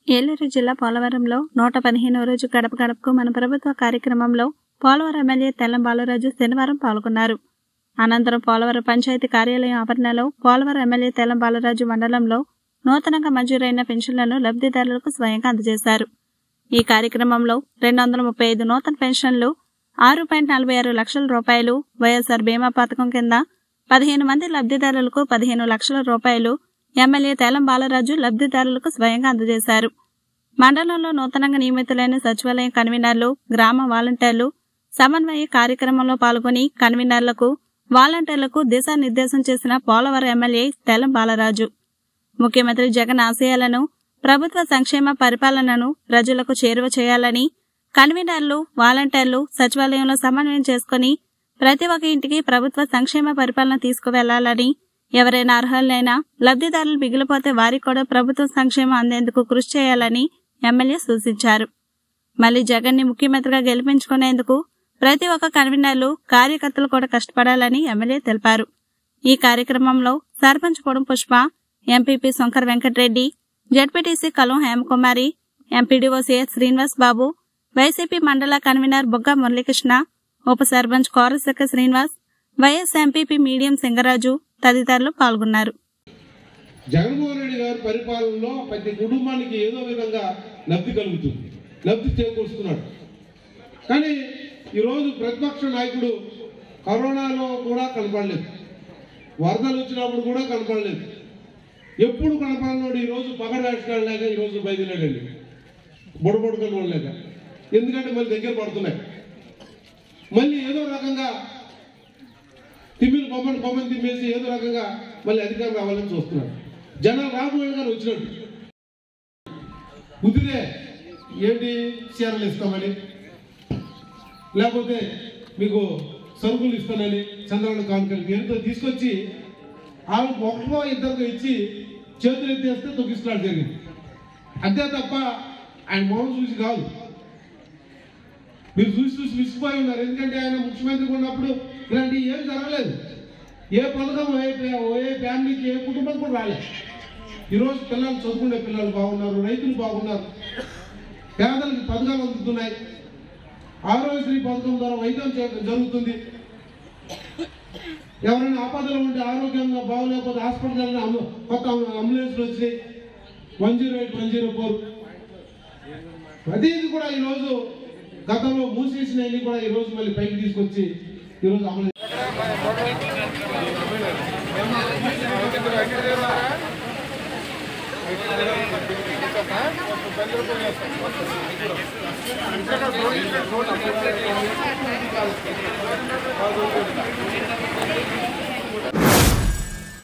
ఏలూరు జిల్లా పోలవరంలో నూట పదిహేనవ రోజు గడప గడపకు మన ప్రభుత్వ కార్యక్రమంలో పోలవరం ఎమ్మెల్యే తెల్లం బాలరాజు శనివారం పాల్గొన్నారు అనంతరం పోలవరం పంచాయతీ కార్యాలయం ఆవరణలో పోలవరం ఎమ్మెల్యే తెల్లం బాలరాజు మండలంలో నూతనంగా మంజూరైన పెన్షన్లను లబ్ధిదారులకు స్వయంగా అందజేశారు ఈ కార్యక్రమంలో రెండు వందల ముప్పై ఐదు నూతన పెన్షన్లు ఆరు పాయింట్ నలభై ఆరు లక్షల రూపాయలు వైఎస్ఆర్ బీమా పథకం కింద పదిహేను మంది లబ్ధిదారులకు పదిహేను లక్షల రూపాయలు ఎమ్మెల్యే తేలం బాలరాజు లబ్ధిదారులకు స్వయంగా అందజేశారు మండలంలో నూతనంగా నియమితులైన సచివాలయం కన్వీనర్లు గ్రామ వాలంటీర్లు సమన్వయ కార్యక్రమంలో పాల్గొని కన్వీనర్లకు వాలంటీర్లకు దిశానిర్దేశం చేసిన పోలవరం ఎమ్మెల్యే తెలం బాలరాజు ముఖ్యమంత్రి జగన్ ఆశయాలను ప్రభుత్వ సంక్షేమ పరిపాలనను ప్రజలకు చేరువ చేయాలని కన్వీనర్లు వాలంటీర్లు సచివాలయంలో సమన్వయం చేసుకుని ప్రతి ఒక్క ఇంటికి ప్రభుత్వ సంక్షేమ పరిపాలన తీసుకువెళ్లాలని ఎవరైనా అర్హులైనా లబ్ధిదారులు మిగిలిపోతే వారికి కూడా ప్రభుత్వ సంక్షేమం అందేందుకు కృషి చేయాలని ఎమ్మెల్యే సూచించారు మళ్లీ జగన్ ని ముఖ్యమంత్రిగా గెలిపించుకునేందుకు ప్రతి ఒక్క కన్వీనర్లు కార్యకర్తలు కూడా కష్టపడాలని ఎమ్మెల్యే తెలిపారు ఈ కార్యక్రమంలో sarpanch Podam Pushpa MPP Shankar Venkatareddy ZPTC Kalam Hemakumari MPDO CS Srinivas Babu YCP మండల కన్వీనర్ బుగ్గ మురళీకృష్ణ ఉప సర్పంచ్ కోరసక్క శ్రీనివాస్ వైఎస్ ఎంపీపీ మీడియం సింగరాజు తదితరులు పాల్గొన్నారు జగన్మోహన్ రెడ్డి గారి పరిపాలనలో ప్రతి కుటుంబానికి ఏదో విధంగా లబ్ధి కలుగుతుంది లబ్ధి చేకూరుస్తున్నాడు కానీ ఈరోజు ప్రతిపక్ష నాయకుడు కరోనాలో కూడా కనపడలేదు వరదలు వచ్చినప్పుడు కూడా కనపడలేదు ఎప్పుడు కనపడినోడు ఈరోజు పగడ రాజకీయాలు లేక ఈరోజు బయలుదేరాడండి బుడబుడకలు లేక ఎందుకంటే మళ్ళీ దగ్గర పడుతున్నాయి మళ్ళీ ఏదో రకంగా తిమ్మిని బొమ్మని బొమ్మని తిమ్మేసి ఏదో రకంగా మళ్ళీ అధికారం రావాలని చూస్తున్నాడు జనాలు రాబోయే గారు వచ్చినట్టు కుదిరే ఏంటి చీరలు ఇస్తామని లేకపోతే మీకు సరుకులు ఇస్తానని చంద్రబాబు కానుకలు పేరుతో తీసుకొచ్చి ఆమె ఒకటో ఇద్దరికి ఇచ్చి చేతులు ఎత్తేస్తే తొక్కిస్తున్నాడు జరిగింది అంతే తప్ప ఆయన మొహం చూసి కాదు మీరు చూసి చూసి విసిపోయి ఉన్నారు ఎందుకంటే ఆయన ముఖ్యమంత్రిగా ఉన్నప్పుడు ఇలాంటి ఏం జరగలేదు ఏ పథకం ఏ ఫ్యా- ఏ ఫ్యామిలీకి ఏ కుటుంబం కూడా రాలేదు ఈరోజు పిల్లలు చదువుకునే పిల్లలు బాగున్నారు రైతులు బాగున్నారు పేదలకు పథకాలు అందుతున్నాయి ఆరోగ్యశ్రీ పథకం ద్వారా వైద్యం చే- జరుగుతుంది ఎవరైనా ఆపదలో ఉంటే ఆరోగ్యంగా బాగోలేకపోతే హాస్పిటల్ వెళ్ళిన అంబు- కొత్త అంబులెన్స్లు వచ్చినాయి one zero eight one zero four ప్రతిదీ కూడా ఈరోజు గతంలో మూసేసినవి కూడా ఈరోజు మళ్ళీ పైకి తీసుకొచ్చి ఈరోజు అమలు కాదు